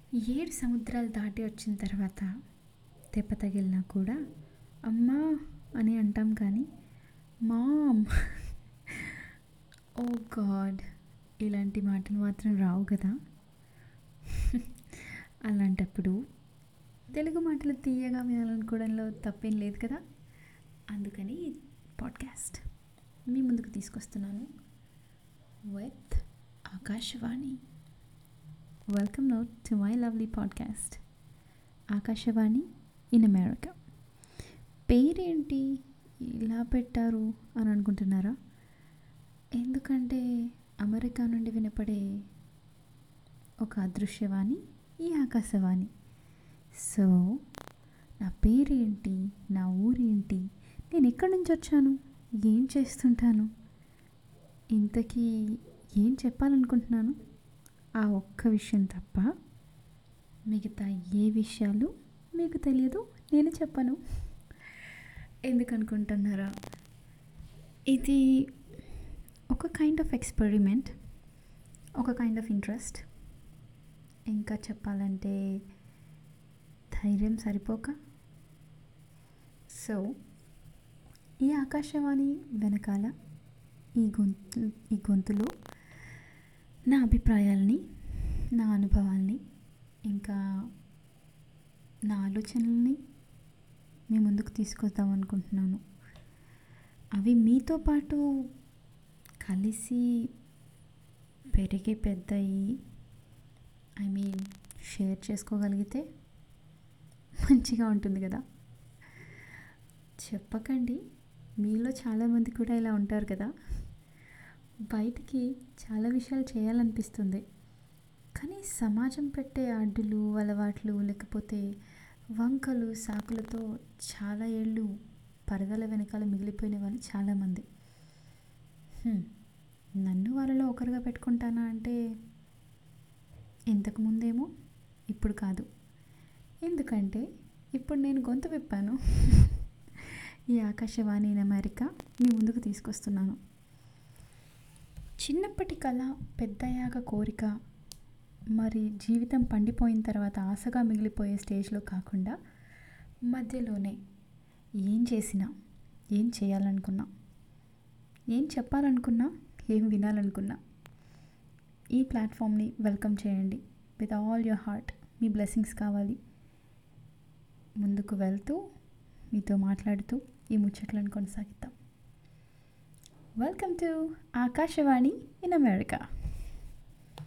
ఏడు సముద్రాలు దాటి వచ్చిన తర్వాత దెబ్బ తగిలినా కూడా అమ్మా అని అంటాం కానీ మామ్ ఓ గాడ్ ఇలాంటి మాటలు మాత్రం రావు కదా అలాంటప్పుడు తెలుగు మాటలు తీయగా వినాలనుకోవడంలో తప్పేం లేదు కదా అందుకని పాడ్కాస్ట్ మీ ముందుకు తీసుకొస్తున్నాను with Akashvani welcome note to my lovely podcast Akashvani in America పేరేంటి ఇలా పెట్టారు అని అనుకుంటున్నారా ఎందుకంటే అమెరికా నుండి వినపడే ఒక అదృశ్యవాణి ఈ ఆకాశవాణి సో నా పేరేంటి నా ఊరేంటి నేను ఎక్కడి నుంచి వచ్చాను ఏం చేస్తుంటాను ఇంతకీ ఏం చెప్పాలనుకుంటున్నాను ఆ ఒక్క విషయం తప్ప మిగతా ఏ విషయాలు మీకు తెలియదు నేను చెప్పను ఎందుకు అనుకుంటున్నారా ఇది ఒక కైండ్ ఆఫ్ ఎక్స్పెరిమెంట్ ఒక కైండ్ ఆఫ్ ఇంట్రెస్ట్ ఇంకా చెప్పాలంటే ధైర్యం సరిపోక సో ఈ ఆకాశవాణి వెనకాల ఈ గొంతు ఈ గొంతులో నా అభిప్రాయాల్ని నా అనుభవాల్ని ఇంకా నా ఆలోచనల్ని మీ ముందుకు తీసుకొద్దాం అనుకుంటున్నాను అవి మీతో పాటు కలిసి పెరిగి పెద్దయి ఐ మీన్ షేర్ చేసుకోగలిగితే మంచిగా ఉంటుంది కదా చెప్పకండి మీలో చాలామంది కూడా ఇలా ఉంటారు కదా బయటికి చాలా విషయాలు చేయాలనిపిస్తుంది కానీ సమాజం పెట్టే అడ్డులు అలవాట్లు లేకపోతే వంకలు సాకులతో చాలా ఏళ్ళు పరదల వెనకాల మిగిలిపోయిన వాళ్ళు చాలామంది హ్మ్, నన్ను వాళ్ళలో ఒకరుగా పెట్టుకుంటానా అంటే ఇంతకు ముందేమో ఇప్పుడు కాదు ఎందుకంటే ఇప్పుడు నేను గొంతు విప్పాను ఈ ఆకాశవాణి ఇన్ అమెరికా మీ ముందుకు తీసుకొస్తున్నాను చిన్నప్పటి కళ పెద్దయ్యాక కోరిక మరి జీవితం పండిపోయిన తర్వాత ఆశగా మిగిలిపోయే స్టేజ్లో కాకుండా మధ్యలోనే ఏం చేసినా ఏం చేయాలనుకున్నా ఏం చెప్పాలనుకున్నా ఏం వినాలనుకున్నా ఈ ప్లాట్ఫామ్ని వెల్కమ్ చేయండి విత్ ఆల్ యువర్ హార్ట్ మీ బ్లెస్సింగ్స్ కావాలి ముందుకు వెళ్తూ మీతో మాట్లాడుతూ ఈ ముచ్చట్లను కొనసాగిద్దాం welcome to Akashvani in America